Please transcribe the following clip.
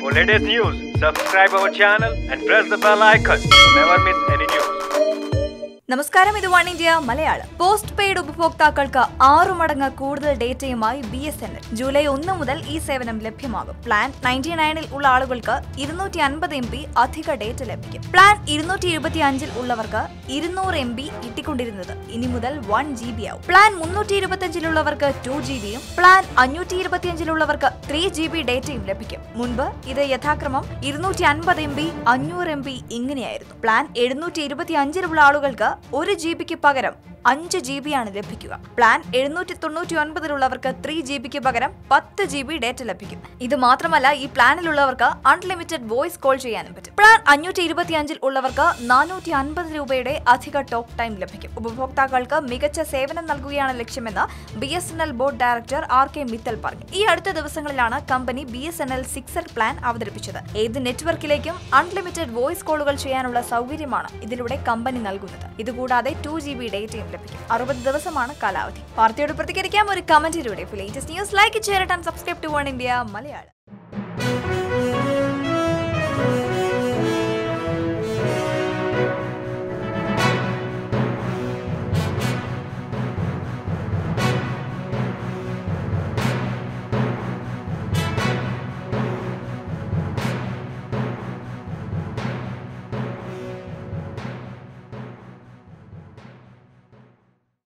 For latest news, subscribe our channel and press the bell icon. Never miss any news. നമസ്കാരം ഇത് one India Malayalam postpaid ഉപഭോക്താക്കൾക്ക് ആറു മടങ്ങ് കൂടുതൽ ഡേറ്റയുമായി B S N L July ഒന്ന് മുതൽ ഈ സേവനം ലഭ്യമാകും പ്ലാൻ നയൻറ്റി നയനിൽ ഉള്ള ആളുകൾക്ക് ഇരുന്നൂറ്റി അൻപത് എം ബി അധിക ഡേറ്റ ലഭിക്കും പ്ലാൻ ഇരുന്നൂറ്റി എഴുപത്തി അഞ്ചിൽ ഉള്ളവർക്ക് ഇരുന്നൂറ് എം ബി കിട്ടിക്കൊണ്ടിരുന്നത് ഇനി മുതൽ വൺ ജി ബി ആവും പ്ലാൻ മുന്നൂറ്റി ഇരുപത്തി അഞ്ചിലുള്ളവർക്ക് ടു ജി ബിയും പ്ലാൻ അഞ്ഞൂറ്റി ഇരുപത്തി അഞ്ചിലുള്ളവർക്ക് ത്രീ ജി ബി ഡേറ്റയും ലഭിക്കും മുൻപ് ഇത് യഥാക്രമം ഇരുന്നൂറ്റി അൻപത് എം ബി അഞ്ഞൂറ് എം ബി ഇങ്ങനെയായിരുന്നു പ്ലാൻ എഴുന്നൂറ്റി ഇരുപത്തി അഞ്ചിലുള്ള ആളുകൾക്ക് ഒരു ജി ബിക്ക് പകരം അഞ്ച് ജി ബി ആണ് ലഭിക്കുക പ്ലാൻ എഴുന്നൂറ്റി തൊണ്ണൂറ്റി ഒൻപതിലുള്ളവർക്ക് ത്രീ ജി ബിക്ക് പകരം പത്ത് ജി ബി ഡേറ്റ ലഭിക്കും ഇത് മാത്രമല്ല ഈ പ്ലാനിലുള്ളവർക്ക് അൺലിമിറ്റഡ് വോയിസ് കോൾ ചെയ്യാനും പറ്റും പ്ലാൻ അഞ്ഞൂറ്റി ഇരുപത്തി അഞ്ചിൽ ഉള്ളവർക്ക് നാനൂറ്റി അൻപത് രൂപയുടെ അധിക ടോക്ക് ടൈം ലഭിക്കും ഉപഭോക്താക്കൾക്ക് മികച്ച സേവനം നൽകുകയാണ് ലക്ഷ്യമെന്ന് B S N L board director R K Mittal പറഞ്ഞു ഈ അടുത്ത ദിവസങ്ങളിലാണ് company B S N L sixer plan അവതരിപ്പിച്ചത് ഏത് നെറ്റ്വർക്കിലേക്കും അൺലിമിറ്റഡ് വോയിസ് കോളുകൾ ചെയ്യാനുള്ള സൗകര്യമാണ് ഇതിലൂടെ കമ്പനി നൽകുന്നത് ഇതുകൂടാതെ ടു ജി ബി ഡേറ്റയും ലഭിക്കും അറുപത് ദിവസമാണ് കാലാവധി വാർത്തയോട് പ്രതികരിക്കാം ഒരു കമന്റിലൂടെ latest news like share and subscribe to one India Malayalam